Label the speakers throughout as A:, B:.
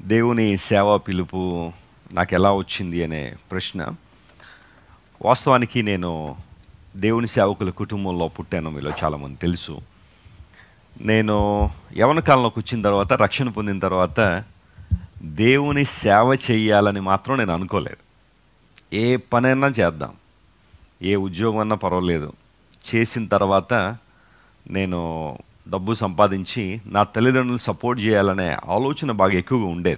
A: దేవుని సేవా పిలుపు నాకు ఎలా వచ్చింది అనే ప్రశ్న వాస్తవానికి నేను దేవుని సేవకుల కుటుంబంలో పుట్టాను మీలో చాలామంది తెలుసు నేను యవన కాలంలోకి వచ్చిన తర్వాత రక్షణ పొందిన తర్వాత దేవుని సేవ చేయాలని మాత్రం నేను అనుకోలేదు ఏ పనైనా చేద్దాం ఏ ఉద్యోగం అన్నా పర్వాలేదు చేసిన తర్వాత నేను డబ్బు సంపాదించి నా తల్లిదండ్రులు సపోర్ట్ చేయాలనే ఆలోచన బాగా ఎక్కువగా ఉండేది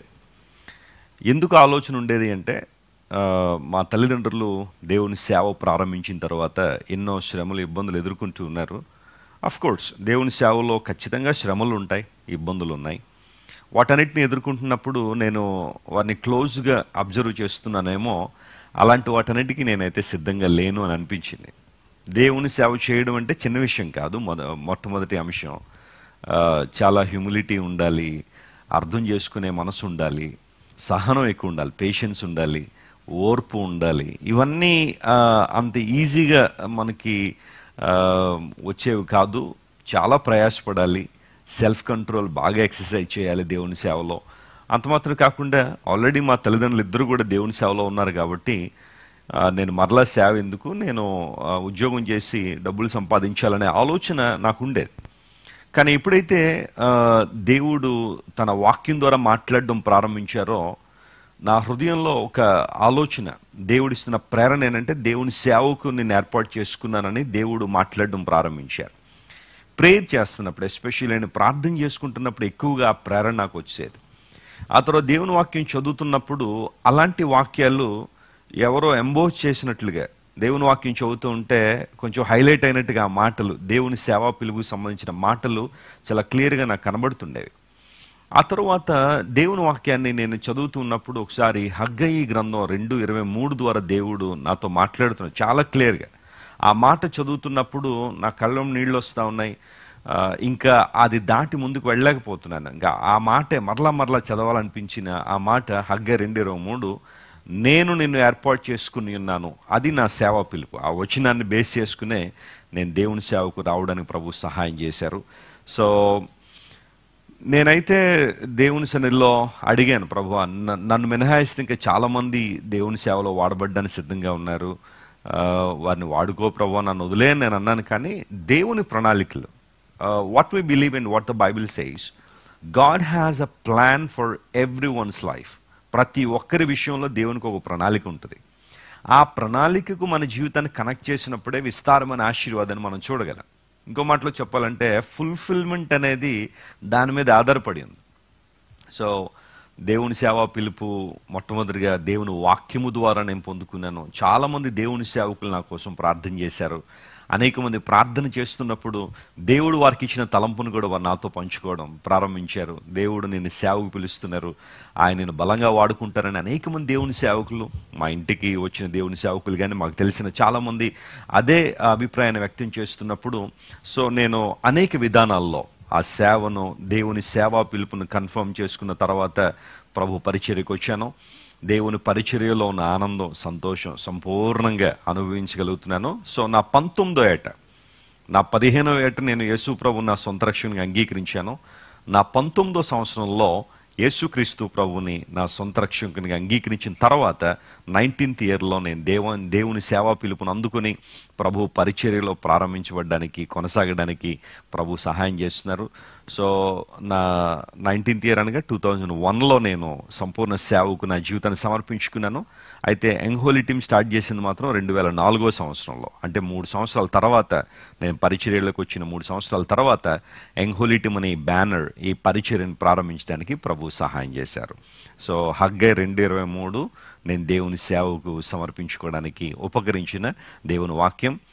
A: ఎందుకు ఆలోచన ఉండేది అంటే ఆ, మా తల్లిదండ్రులు దేవుని సేవ ప్రారంభించిన తర్వాత ఎన్నో శ్రమలు ఇబ్బందులు ఎదుర్కొంటూ ఉన్నారు అఫ్ కోర్స్ దేవుని సేవలో ఖచ్చితంగా శ్రమలు ఉంటాయి ఇబ్బందులు ఉన్నాయి వాటన్నిటిని ఎదుర్కొంటున్నప్పుడు నేను వారిని క్లోజ్గా అబ్జర్వ్ చేస్తున్నానేమో అలాంటి వాటన్నిటికీ నేనైతే సిద్ధంగా లేను అని అనిపించింది దేవుని సేవ చేయడం అంటే చిన్న విషయం కాదు మొద మొట్టమొదటి అంశం ఆ, చాలా హ్యూమిలిటీ ఉండాలి అర్థం చేసుకునే మనసు ఉండాలి సహనం ఎక్కువ ఉండాలి పేషెన్స్ ఉండాలి ఓర్పు ఉండాలి ఇవన్నీ ఆ, అంత ఈజీగా మనకి ఆ, వచ్చేవి కాదు చాలా ప్రయాసపడాలి సెల్ఫ్ కంట్రోల్ బాగా ఎక్సర్సైజ్ చేయాలి దేవుని సేవలో అంత మాత్రం కాకుండా ఆల్రెడీ మా తల్లిదండ్రులు ఇద్దరు కూడా దేవుని సేవలో ఉన్నారు కాబట్టి ఆ, నేను మరలా సేవ ఎందుకు నేను ఆ, ఉద్యోగం చేసి డబ్బులు సంపాదించాలనే ఆలోచన నాకు ఉండేది కానీ ఎప్పుడైతే ఆ, దేవుడు తన వాక్యం ద్వారా మాట్లాడడం ప్రారంభించారో నా హృదయంలో ఒక ఆలోచన దేవుడిస్తున్న ప్రేరణ ఏంటంటే దేవుని సేవకు నేను ఏర్పాటు చేసుకున్నానని దేవుడు మాట్లాడడం ప్రారంభించారు ప్రేయర్ చేస్తున్నప్పుడు ఎస్పెషల్లీ నేను ప్రార్థన చేసుకుంటున్నప్పుడు ఎక్కువగా ఆ ప్రేరణ నాకు వచ్చేది ఆ తర్వాత దేవుని వాక్యం చదువుతున్నప్పుడు అలాంటి వాక్యాలు ఎవరో ఎంబోజ్ చేసినట్లుగా దేవుని వాక్యం చదువుతూ ఉంటే కొంచెం హైలైట్ అయినట్టుగా ఆ మాటలు దేవుని సేవా పిలుపుకి సంబంధించిన మాటలు చాలా క్లియర్గా నాకు కనబడుతుండేవి ఆ తరువాత దేవుని వాక్యాన్ని నేను చదువుతున్నప్పుడు ఒకసారి హగ్గయి గ్రంథం రెండు ఇరవై మూడు ద్వారా దేవుడు నాతో మాట్లాడుతున్నాడు చాలా క్లియర్గా ఆ మాట చదువుతున్నప్పుడు నా కళ్ళ నీళ్ళు వస్తూ ఉన్నాయి ఆ, ఇంకా అది దాటి ముందుకు వెళ్ళలేకపోతున్నాను ఇంకా ఆ మాటే మరలా మరలా చదవాలనిపించిన ఆ మాట హగ్గ రెండు ఇరవై మూడు నేను నిన్ను ఏర్పాటు చేసుకుని ఉన్నాను అది నా సేవా పిలుపు ఆ వచనాన్ని బేస్ చేసుకునే నేను దేవుని సేవకు రావడానికి ప్రభు సహాయం చేశారు సో నేనైతే దేవుని సన్నిధిలో అడిగాను ప్రభు నన్ను మినహాయిస్తే ఇంకా చాలా మంది దేవుని సేవలో వాడబడ్డానికి సిద్ధంగా ఉన్నారు ఆ, వారిని వాడుకో ప్రభు నన్ను వదిలే నేను అన్నాను కానీ దేవుని ప్రణాళికలు what we believe in what the Bible says God has a plan for everyone's life ప్రతి ఒక్కరి విషయంలో దేవునికి ఒక ప్రణాళిక ఉంటుంది ఆ ప్రణాళికకు మన జీవితాన్ని కనెక్ట్ చేసినప్పుడే విస్తారమైన ఆశీర్వాదాన్ని మనం చూడగలం ఇంకో మాటలో చెప్పాలంటే ఫుల్ఫిల్మెంట్ అనేది దాని మీద ఆధారపడి ఉంది సో దేవుని సేవా పిలుపు మొట్టమొదటిగా దేవుని వాక్యము ద్వారా నేను పొందుకున్నాను చాలామంది దేవుని సేవకులు నా కోసం ప్రార్థన చేశారు అనేక మంది ప్రార్థన చేస్తున్నప్పుడు దేవుడు వారికి ఇచ్చిన తలంపును కూడా వారు నాతో పంచుకోవడం ప్రారంభించారు దేవుడు నేను సేవకు పిలుస్తున్నారు ఆయన నేను బలంగా వాడుకుంటారని అనేక మంది దేవుని సేవకులు మా ఇంటికి వచ్చిన దేవుని సేవకులు కానీ మాకు తెలిసిన చాలామంది అదే అభిప్రాయాన్ని వ్యక్తం చేస్తున్నప్పుడు సో నేను అనేక విధానాల్లో ఆ సేవను దేవుని సేవా పిలుపును కన్ఫర్మ్ చేసుకున్న తర్వాత ప్రభు పరిచర్యకు వచ్చాను దేవుని పరిచర్యలో ఉన్న ఆనందం సంతోషం సంపూర్ణంగా అనుభవించగలుగుతున్నాను సో నా పంతొమ్మిదో ఏట నా పదిహేనో ఏట నేను యేసు ప్రభు నా సొంత రక్షణగా అంగీకరించాను నా పంతొమ్మిదో సంవత్సరంలో యేసుక్రీస్తు ప్రభుని నా సొంత రక్షకునిగా అంగీకరించిన తర్వాత నైన్టీన్త్ ఇయర్లో నేను దేవ దేవుని సేవా పిలుపును అందుకుని ప్రభు పరిచర్యలో ప్రారంభించబడడానికి కొనసాగడానికి ప్రభు సహాయం చేస్తున్నారు సో నా నైన్టీన్త్ ఇయర్ అనగా టూ థౌజండ్ వన్లో నేను సంపూర్ణ సేవకు నా జీవితాన్ని సమర్పించుకున్నాను అయితే ఎంహోలీ టీమ్ స్టార్ట్ చేసింది మాత్రం రెండు వేల నాలుగో సంవత్సరంలో అంటే మూడు సంవత్సరాల తర్వాత నేను పరిచర్యలోకి వచ్చిన మూడు సంవత్సరాల తర్వాత ఎంహోలీ టీమ్ అనే బ్యానర్ ఈ పరిచర్యను ప్రారంభించడానికి ప్రభు సహాయం చేశారు సో హగ్గై రెండు ఇరవై మూడు నేను దేవుని సేవకు సమర్పించుకోవడానికి ఉపకరించిన దేవుని వాక్యం